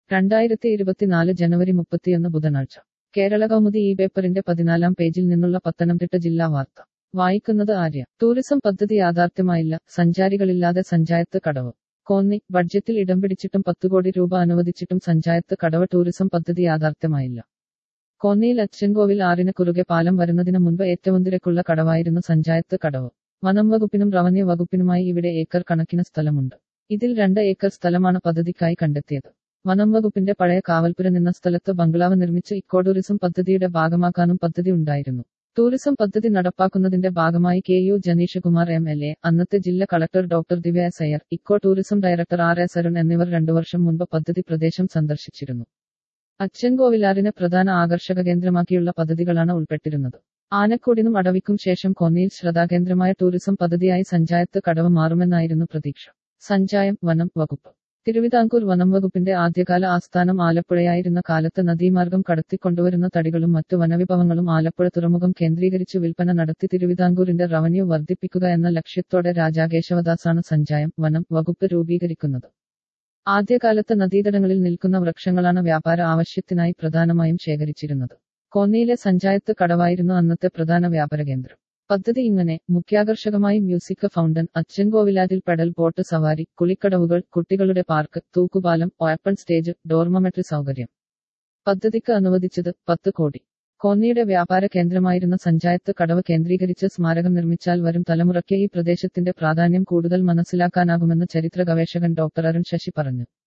രണ്ടായിരത്തി ഇരുപത്തിനാല് ജനുവരി മുപ്പത്തിയൊന്ന് ബുധനാഴ്ച കേരള കൗമുദി ഈ പേപ്പറിന്റെ പതിനാലാം പേജിൽ നിന്നുള്ള പത്തനംതിട്ട ജില്ലാ വാർത്ത വായിക്കുന്നത് ആര്യ ടൂറിസം പദ്ധതി യാഥാർത്ഥ്യമായില്ല സഞ്ചാരികളില്ലാതെ സഞ്ചായത്ത് കടവ് കോന്നി ബഡ്ജറ്റിൽ ഇടം പിടിച്ചിട്ടും പത്ത് കോടി രൂപ അനുവദിച്ചിട്ടും സഞ്ചായത്ത് കടവ് ടൂറിസം പദ്ധതി യാഥാർത്ഥ്യമായില്ല കോന്നിയിൽ അച്ചൻകോവിൽ ആറിന് കുറുകെ പാലം വരുന്നതിന് മുൻപ് ഏറ്റവും തിരക്കുള്ള കടവായിരുന്നു സഞ്ചായത്ത് കടവ് വനം വകുപ്പിനും റവന്യൂ വകുപ്പിനുമായി ഇവിടെ ഏക്കർ കണക്കിന് സ്ഥലമുണ്ട് ഇതിൽ രണ്ട് ഏക്കർ സ്ഥലമാണ് പദ്ധതിക്കായി കണ്ടെത്തിയത് വനം വകുപ്പിന്റെ പഴയ കാവൽപുര നിന്ന സ്ഥലത്ത് ബംഗ്ലാവ് നിർമ്മിച്ച് ഇക്കോ ടൂറിസം പദ്ധതിയുടെ ഭാഗമാക്കാനും പദ്ധതി ഉണ്ടായിരുന്നു ടൂറിസം പദ്ധതി നടപ്പാക്കുന്നതിന്റെ ഭാഗമായി K U Janeeshkumar M L A അന്നത്തെ ജില്ലാ collector doctor Divya S Iyer eco tourism director R S Arun എന്നിവർ രണ്ടു വർഷം മുൻപ് പദ്ധതി പ്രദേശം സന്ദർശിച്ചിരുന്നു അച്ചൻകോവിലാറിനെ പ്രധാന ആകർഷക കേന്ദ്രമാക്കിയുള്ള പദ്ധതികളാണ് ഉൾപ്പെട്ടിരുന്നത് ആനക്കൂടിനും അടവിക്കും ശേഷം കൊന്നിയിൽ ശ്രദ്ധാകേന്ദ്രമായ ടൂറിസം പദ്ധതിയായി സഞ്ചായത്ത് കടവ് മാറുമെന്നായിരുന്നു പ്രതീക്ഷ സഞ്ചായം വനം വകുപ്പ് തിരുവിതാംകൂർ വനം വകുപ്പിന്റെ ആദ്യകാല ആസ്ഥാനം ആലപ്പുഴയായിരുന്ന കാലത്ത് നദീമാർഗം കടത്തിക്കൊണ്ടുവരുന്ന തടികളും മറ്റു വനവിഭവങ്ങളും ആലപ്പുഴ തുറമുഖം കേന്ദ്രീകരിച്ച് വിൽപ്പന നടത്തി തിരുവിതാംകൂറിന്റെ റവന്യൂ വർദ്ധിപ്പിക്കുക എന്ന ലക്ഷ്യത്തോടെ രാജാകേശവദാസാണ് സഞ്ചായം വനം വകുപ്പ് രൂപീകരിക്കുന്നത് ആദ്യകാലത്ത് നദീതടങ്ങളിൽ നിൽക്കുന്ന വൃക്ഷങ്ങളാണ് വ്യാപാര ആവശ്യത്തിനായി പ്രധാനമായും ശേഖരിച്ചിരുന്നത് കോന്നിയിലെ സഞ്ചായത്ത് കടവായിരുന്നു അന്നത്തെ പ്രധാന വ്യാപാര കേന്ദ്രം പദ്ധതി ഇങ്ങനെ മുഖ്യാകർഷകമായി മ്യൂസിക് ഫൗണ്ടൻ അച്ചൻകോവിലാറ്റിൽ പെഡൽ ബോട്ട് സവാരി കുളിക്കടവുകൾ കുട്ടികളുടെ പാർക്ക് തൂക്കുപാലം ഓപ്പൺ സ്റ്റേജ് ഡോർമമെട്രി സൗകര്യം പദ്ധതിക്ക് അനുവദിച്ചത് പത്ത് കോടി കോന്നിയുടെ വ്യാപാര കേന്ദ്രമായിരുന്ന സഞ്ചായത്ത് കടവ് കേന്ദ്രീകരിച്ച് സ്മാരകം നിർമ്മിച്ചാൽ വരും തലമുറയ്ക്ക് ഈ പ്രദേശത്തിന്റെ പ്രാധാന്യം കൂടുതൽ മനസ്സിലാക്കാനാകുമെന്ന് ചരിത്ര ഗവേഷകൻ ഡോക്ടർ അരുൺ ശശി പറഞ്ഞു